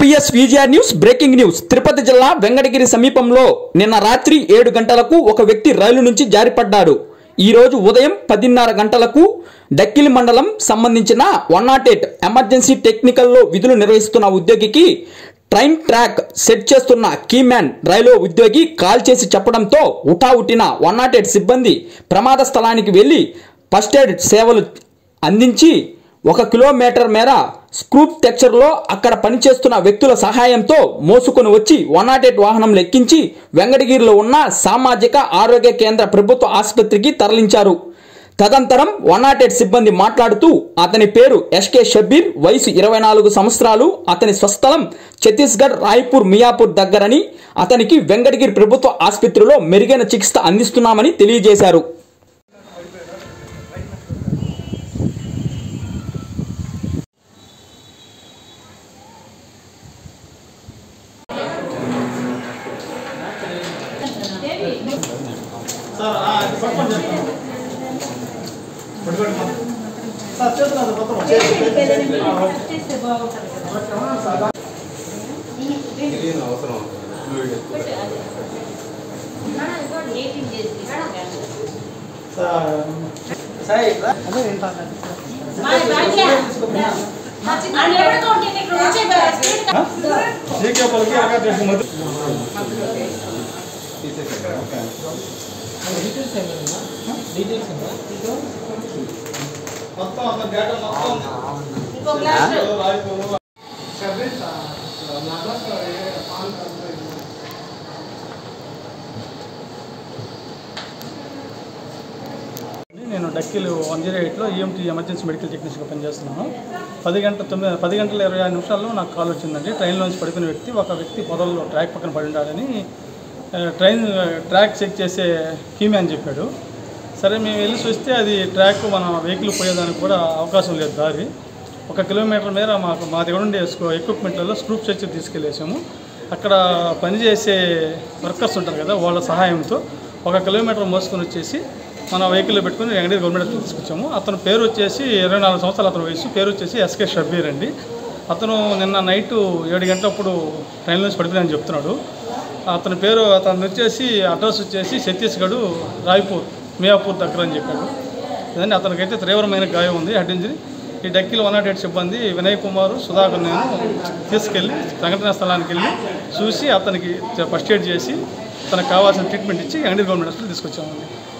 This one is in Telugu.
UPS VGR news breaking news Tirupati జిల్లా వెంకటగిరి సమీపంలో నిన్న రాత్రి ఏడు గంటలకు ఒక వ్యక్తి రైలు నుంచి జారిపడ్డాడు ఈ రోజు ఉదయం పదిన్నర గంటలకు డక్కిలి మండలం సంబంధించిన వన్ నాట్ ఎయిట్ ఎమర్జెన్సీ టెక్నికల్లో విధులు నిర్వహిస్తున్న ఉద్యోగికి ట్రైన్ ట్రాక్ సెట్ చేస్తున్న కీమ్యాన్ రైలు ఉద్యోగి కాల్ చేసి చెప్పడంతో ఉటావుటిన వన్ నాట్ ఎయిట్ సిబ్బంది ప్రమాద స్థలానికి వెళ్లి ఫస్ట్ ఎయిడ్ సేవలు అందించి ఒక కిలోమీటర్ మేర స్క్రూప్ టెక్చర్లో అక్కడ పనిచేస్తున్న వ్యక్తుల సహాయంతో మోసుకొని వచ్చి వన్ నాట్ ఎయిట్ వాహనంలో ఎక్కించి వెంకటగిరిలో ఉన్న సామాజిక ఆరోగ్య కేంద్ర ప్రభుత్వ ఆసుపత్రికి తరలించారు తదంతరం వన్ నాట్ ఎయిట్ సిబ్బంది మాట్లాడుతూ అతని పేరు ఎస్కే షబీర్ వయసు ఇరవై నాలుగు సంవత్సరాలు అతని స్వస్థలం ఛత్తీస్గఢ్ రాయ్పూర్ మియాపూర్ దగ్గరని అతనికి వెంకటగిరి ప్రభుత్వ ఆసుపత్రిలో మెరుగైన చికిత్స అందిస్తున్నామని తెలియజేశారు సార్ ఆ, ఇది పట్టుకోండి చెప్తాను. పట్టుకోండి మొత్తం. సార్ చేతులు అది మొత్తం చేతులు. ఆ, ఓకే. సార్ సార్ ఇట్లా. అదే వింటాను. ఆ? జీకే పలికి ఎరగా చేసి మధ్య మొత్తం అతని డేటా మొత్తం రాయిపోను. నేను డక్కిల్ వన్ జీరో ఎయిట్లో ఈఎంటీ ఎమర్జెన్సీ మెడికల్ టెక్నీషియన్గా పనిచేస్తున్నాను పది గంటల తొమ్మిది పది గంటల ఇరవై ఐదు నిమిషాల్లో నాకు కాల్ వచ్చిందండి ట్రైన్లోంచి పడిపోయిన వ్యక్తి ఒక వ్యక్తి పొదల్లో ట్రాక్ పక్కన పడి ఉండాలని ఆ, ట్రైన్ ట్రాక్ చెక్ చేసే కీమే అని చెప్పాడు సరే మేము వెళ్ళి చూస్తే అది ట్రాక్ మన వెహికల్ పోయేదానికి కూడా అవకాశం లేదు దారి ఒక కిలోమీటర్ మేర మాకు మా దగ్గర ఉండే స్క్రూ- ఎక్విప్మెంట్లలో స్క్రూప్ చర్చ్ తీసుకెళ్ళేసాము అక్కడ పనిచేసే వర్కర్స్ ఉంటారు కదా వాళ్ళ సహాయంతో ఒక కిలోమీటర్ మోసుకొని వచ్చేసి మన వెహికల్లో పెట్టుకుని వెంకటగిరి గవర్నమెంట్ హాస్పిటల్ తీసుకొచ్చాము అతని పేరు వచ్చేసి ఇరవై నాలుగు సంవత్సరాలు అతని వయసు పేరు వచ్చేసి ఎస్కే షబ్బీర్ అండి అతను నిన్న నైట్ ఏడు గంటలప్పుడు ట్రైన్ నుంచి పడిపోయిందని చెప్తున్నాడు అతని పేరు అతను వచ్చేసి అడ్రస్ వచ్చేసి ఛత్తీస్గఢ్ రాయ్పూర్ మియాపూర్ దగ్గర అని చెప్పాడు అదండి అతనికైతే తీవ్రమైన గాయం ఉంది హెడ్ ఇంజరీ ఈ డక్కిల్ వన్ నాట్ ఎయిట్ సిబ్బంది వినయ్ కుమార్ సుధాకర్ నేను తీసుకెళ్ళి సంఘటనా స్థలానికి వెళ్ళి చూసి అతనికి ఫస్ట్ ఎయిడ్ చేసి తనకు కావాల్సిన ట్రీట్మెంట్ ఇచ్చి ఎండి గవర్నమెంట్ హాస్పిటల్ తీసుకొచ్చామండి